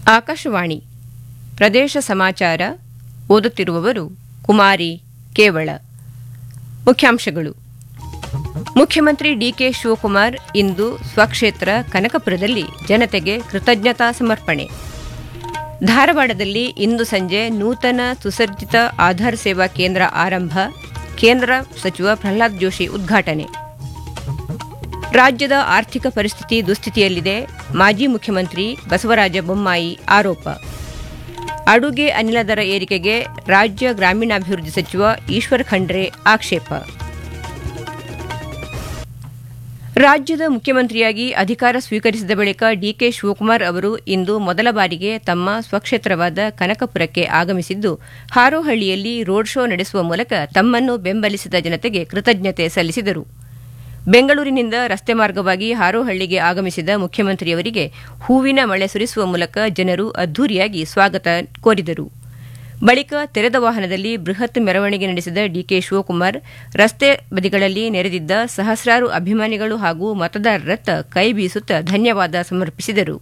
ಆಕಾಶವಾಣಿ ಪ್ರದೇಶ ಸಮಾಚಾರ ಓದುತ್ತಿರುವವರು ಕುಮಾರಿ ಕೇವಳ ಮುಖ್ಯಾಂಶಗಳು ಮುಖ್ಯಮಂತ್ರಿ ಡಿಕೆ ಶಿವಕುಮಾರ್ ಇಂದು ಸ್ವಕ್ಷೇತ್ರ ಕನಕಪುರದಲ್ಲಿ ಜನತೆಗೆ ಕೃತಜ್ಞತಾ ಸಮರ್ಪಣೆ ಧಾರವಾಡದಲ್ಲಿ ಇಂದು ಸಂಜೆ ನೂತನ ಸುಸಜ್ಜಿತ ಆಧಾರ್ ಸೇವಾ ಕೇಂದ್ರ ಆರಂಭ ಕೇಂದ್ರ ಸಚಿವ ಪ್ರಹ್ಲಾದ್ ಜೋಶಿ ಉದ್ಘಾಟನೆ ರಾಜ್ಯದ ಆರ್ಥಿಕ ಪರಿಸ್ಥಿತಿ ದುಸ್ಥಿತಿಯಲ್ಲಿದೆ ಮಾಜಿ ಮುಖ್ಯಮಂತ್ರಿ ಬಸವರಾಜ ಬೊಮ್ಮಾಯಿ ಆರೋಪ ಅಡುಗೆ ಅನಿಲ ದರ ಏರಿಕೆಗೆ ರಾಜ್ಯ ಗ್ರಾಮೀಣಾಭಿವೃದ್ಧಿ ಸಚಿವ ಈಶ್ವರ್ ಖಂಡ್ರೆ ಆಕ್ಷೇಪ ರಾಜ್ಯದ ಮುಖ್ಯಮಂತ್ರಿಯಾಗಿ ಅಧಿಕಾರ ಸ್ವೀಕರಿಸಿದ ಬಳಿಕ ಡಿಕೆ ಶಿವಕುಮಾರ್ ಅವರು ಇಂದು ಮೊದಲ ಬಾರಿಗೆ ತಮ್ಮ ಸ್ವಕ್ಷೇತ್ರವಾದ ಕನಕಪುರಕ್ಕೆ ಆಗಮಿಸಿದ್ದು ಹಾರೋಹಳ್ಳಿಯಲ್ಲಿ ರೋಡ್ ಶೋ ನಡೆಸುವ ಮೂಲಕ ತಮ್ಮನ್ನು ಬೆಂಬಲಿಸಿದ ಜನತೆಗೆ ಕೃತಜ್ಞತೆ ಸಲ್ಲಿಸಿದರು ಬೆಂಗಳೂರಿನಿಂದ ರಸ್ತೆ ಮಾರ್ಗವಾಗಿ ಹಾರೋಹಳ್ಳಿಗೆ ಆಗಮಿಸಿದ ಮುಖ್ಯಮಂತ್ರಿಯವರಿಗೆ ಹೂವಿನ ಮಳೆ ಸುರಿಸುವ ಮೂಲಕ ಜನರು ಅದ್ದೂರಿಯಾಗಿ ಸ್ವಾಗತ ಕೋರಿದರು ಬಳಿಕ ತೆರೆದ ವಾಹನದಲ್ಲಿ ಬೃಹತ್ ಮೆರವಣಿಗೆ ನಡೆಸಿದ ಡಿಕೆ ಶಿವಕುಮಾರ್ ರಸ್ತೆ ಬದಿಗಳಲ್ಲಿ ನೆರೆದಿದ್ದ ಸಹಸ್ರಾರು ಅಭಿಮಾನಿಗಳು ಹಾಗೂ ಮತದಾರರತ್ತ ಕೈ ಬೀಸುತ್ತಾ ಧನ್ಯವಾದ ಸಮರ್ಪಿಸಿದರು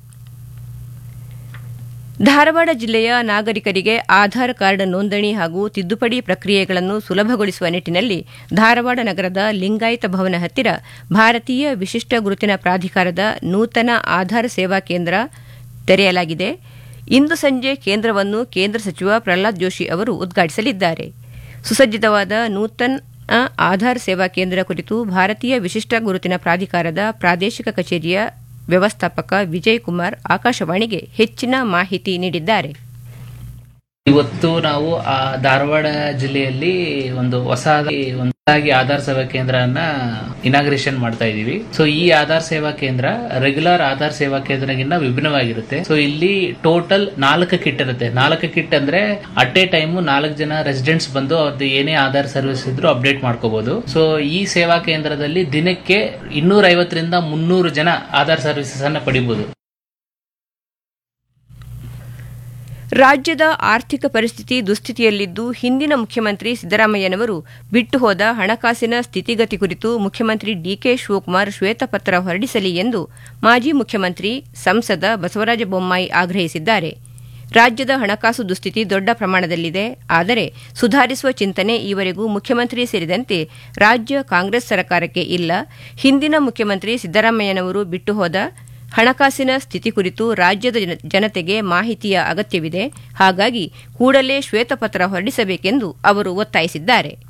ಧಾರವಾಡ ಜಿಲ್ಲೆಯ ನಾಗರಿಕರಿಗೆ ಆಧಾರ್ ಕಾರ್ಡ್ ನೋಂದಣಿ ಹಾಗೂ ತಿದ್ದುಪಡಿ ಪ್ರಕ್ರಿಯೆಗಳನ್ನು ಸುಲಭಗೊಳಿಸುವ ನಿಟ್ಟಿನಲ್ಲಿ ಧಾರವಾಡ ನಗರದ ಲಿಂಗಾಯತ ಭವನ ಹತ್ತಿರ ಭಾರತೀಯ ವಿಶಿಷ್ಟ ಗುರುತಿನ ಪ್ರಾಧಿಕಾರದ ನೂತನ ಆಧಾರ್ ಸೇವಾ ಕೇಂದ್ರ ತೆರೆಯಲಾಗಿದೆ ಇಂದು ಸಂಜೆ ಕೇಂದ್ರವನ್ನು ಕೇಂದ್ರ ಸಚಿವ ಪ್ರಹ್ಲಾದ್ ಜೋಶಿ ಅವರು ಉದ್ಘಾಟಿಸಲಿದ್ದಾರೆ ಸುಸಜ್ಜಿತವಾದ ನೂತನ ಆಧಾರ್ ಸೇವಾ ಕೇಂದ್ರ ಕುರಿತು ಭಾರತೀಯ ವಿಶಿಷ್ಟ ಗುರುತಿನ ಪ್ರಾಧಿಕಾರದ ಪ್ರಾದೇಶಿಕ ಕಚೇರಿಯ ವ್ಯವಸ್ಥಾಪಕ ವಿಜಯ್ ಕುಮಾರ್ ಆಕಾಶವಾಣಿಗೆ ಹೆಚ್ಚಿನ ಮಾಹಿತಿ ನೀಡಿದ್ದಾರೆ ಇವತ್ತು ನಾವು ಆ ಧಾರವಾಡ ಜಿಲ್ಲೆಯಲ್ಲಿ ಒಂದು ಹೊಸದಾಗಿ ಒಂದಾಗಿ ಆಧಾರ್ ಸೇವಾ ಕೇಂದ್ರನ ಇನಾಗ್ರೇಷನ್ ಮಾಡ್ತಾ ಇದೀವಿ ಸೊ ಈ ಆಧಾರ್ ಸೇವಾ ಕೇಂದ್ರ ರೆಗ್ಯುಲರ್ ಆಧಾರ್ ಸೇವಾ ಕೇಂದ್ರಗಿನ್ನ ವಿಭಿನ್ನವಾಗಿರುತ್ತೆ ಸೊ ಇಲ್ಲಿ ಟೋಟಲ್ ನಾಲ್ಕು ಕಿಟ್ ಇರುತ್ತೆ ನಾಲ್ಕು ಕಿಟ್ ಅಂದ್ರೆ ಅಟ್ ಎ ಟೈಮ್ ನಾಲ್ಕು ಜನ ರೆಸಿಡೆಂಟ್ಸ್ ಬಂದು ಅವ್ರದ್ದು ಏನೇ ಆಧಾರ್ ಸರ್ವಿಸ್ ಇದ್ರು ಅಪ್ಡೇಟ್ ಮಾಡ್ಕೋಬಹುದು ಸೊ ಈ ಸೇವಾ ಕೇಂದ್ರದಲ್ಲಿ ದಿನಕ್ಕೆ ಇನ್ನೂರ ಐವತ್ತರಿಂದ ಮುನ್ನೂರು ಜನ ಆಧಾರ್ ಸರ್ವಿಸಸ್ ಅನ್ನ ಪಡಿಬಹುದು ರಾಜ್ಯದ ಆರ್ಥಿಕ ಪರಿಸ್ಥಿತಿ ದುಸ್ಥಿತಿಯಲ್ಲಿದ್ದು ಹಿಂದಿನ ಮುಖ್ಯಮಂತ್ರಿ ಸಿದ್ದರಾಮಯ್ಯನವರು ಬಿಟ್ಟು ಹೋದ ಹಣಕಾಸಿನ ಸ್ಥಿತಿಗತಿ ಕುರಿತು ಮುಖ್ಯಮಂತ್ರಿ ಡಿಕೆ ಶಿವಕುಮಾರ್ ಶ್ವೇತಪತ್ರ ಹೊರಡಿಸಲಿ ಎಂದು ಮಾಜಿ ಮುಖ್ಯಮಂತ್ರಿ ಸಂಸದ ಬಸವರಾಜ ಬೊಮ್ಮಾಯಿ ಆಗ್ರಹಿಸಿದ್ದಾರೆ ರಾಜ್ಯದ ಹಣಕಾಸು ದುಸ್ಥಿತಿ ದೊಡ್ಡ ಪ್ರಮಾಣದಲ್ಲಿದೆ ಆದರೆ ಸುಧಾರಿಸುವ ಚಿಂತನೆ ಈವರೆಗೂ ಮುಖ್ಯಮಂತ್ರಿ ಸೇರಿದಂತೆ ರಾಜ್ಯ ಕಾಂಗ್ರೆಸ್ ಸರ್ಕಾರಕ್ಕೆ ಇಲ್ಲ ಹಿಂದಿನ ಮುಖ್ಯಮಂತ್ರಿ ಸಿದ್ದರಾಮಯ್ಯನವರು ಬಿಟ್ಟು ಹೋದ ಹಣಕಾಸಿನ ಸ್ಥಿತಿ ಕುರಿತು ರಾಜ್ಯದ ಜನತೆಗೆ ಮಾಹಿತಿಯ ಅಗತ್ಯವಿದೆ ಹಾಗಾಗಿ ಕೂಡಲೇ ಶ್ವೇತಪತ್ರ ಹೊರಡಿಸಬೇಕೆಂದು ಅವರು ಒತ್ತಾಯಿಸಿದ್ದಾರೆ